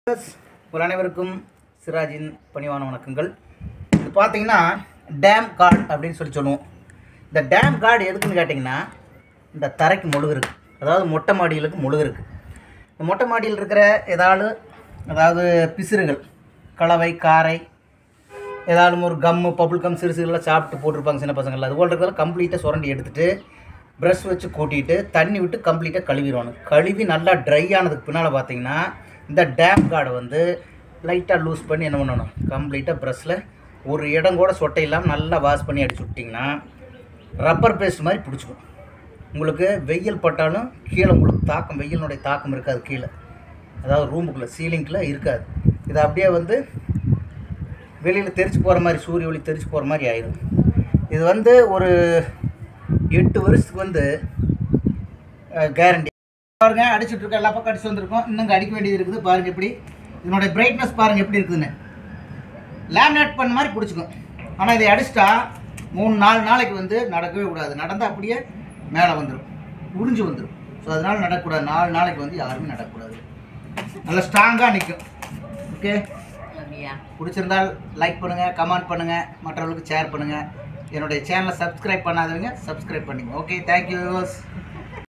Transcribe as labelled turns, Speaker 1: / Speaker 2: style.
Speaker 1: உங்கள் அனைவருக்கும் சிராஜின் பணிவான வணக்கங்கள் இது பார்த்தீங்கன்னா டேம் கார்டு அப்படின்னு சொல்லி சொல்லுவோம் இந்த டேம் கார்டு எதுக்குன்னு கேட்டிங்கன்னா இந்த தரைக்கு முழுகு இருக்குது அதாவது மொட்டை மாடிகளுக்கு முழுகு இருக்குது இந்த மொட்டை மாடியில் இருக்கிற ஏதாவது அதாவது பிசிறுகள் கலவை காரை ஏதாவது ஒரு கம்மு பபுள் கம் சிறு சிறுலாம் சாப்பிட்டு போட்டிருப்பாங்க சின்ன பசங்கள் அது போல் இருக்கிறத கம்ப்ளீட்டாக சுரண்டி எடுத்துட்டு ப்ரஷ் வச்சு கூட்டிட்டு தண்ணி விட்டு கம்ப்ளீட்டாக கழுவிடணும் கழுவி நல்லா ட்ரை ஆனதுக்கு பின்னால் பார்த்தீங்கன்னா இந்த டேம் கார்டை வந்து லைட்டாக லூஸ் பண்ணி என்ன பண்ணணும் கம்ப்ளீட்டாக ப்ரஷ்ஷில் ஒரு இடம் கூட சொட்டை இல்லாமல் நல்லா வாஷ் பண்ணி அடிச்சு விட்டிங்கன்னா ரப்பர் பேஸ்ட் மாதிரி பிடிச்சிக்கும் உங்களுக்கு வெயில் பட்டாலும் கீழே உங்களுக்கு தாக்கம் வெயிலினுடைய தாக்கம் இருக்காது கீழே அதாவது ரூமுக்குள்ளே சீலிங்கில் இருக்காது இது அப்படியே வந்து வெளியில் தெரிச்சு போகிற மாதிரி சூரிய ஒளி தெரிச்சு போகிற மாதிரி ஆயிடும் இது வந்து ஒரு எட்டு வருஷத்துக்கு வந்து கேரண்டி பாருங்க அடிச்சுட்டு இருக்க எல்லா பக்கம் அடிச்சு வந்திருக்கோம் இன்னும் அடிக்க வேண்டியது இருக்குது பாருங்க எப்படி இதனுடைய பிரைட்னஸ் பாருங்க எப்படி இருக்குதுன்னு லேமினேட் பண்ண மாதிரி பிடிச்சிக்கும் ஆனால் இதை அடிச்சிட்டா மூணு நாலு நாளைக்கு வந்து நடக்கவே கூடாது நடந்தால் அப்படியே மேலே வந்துடும் உறிஞ்சு வந்துடும் ஸோ அதனால் நடக்கக்கூடாது நாலு நாளைக்கு வந்து யாருமே நடக்கக்கூடாது நல்லா ஸ்ட்ராங்காக நிற்கும் ஓகே பிடிச்சிருந்தால் லைக் பண்ணுங்கள் கமெண்ட் பண்ணுங்கள் மற்றவர்களுக்கு ஷேர் பண்ணுங்கள் என்னுடைய சேனலை சப்ஸ்கிரைப் பண்ணாதவங்க சப்ஸ்கிரைப் பண்ணிங்க ஓகே தேங்க்யூ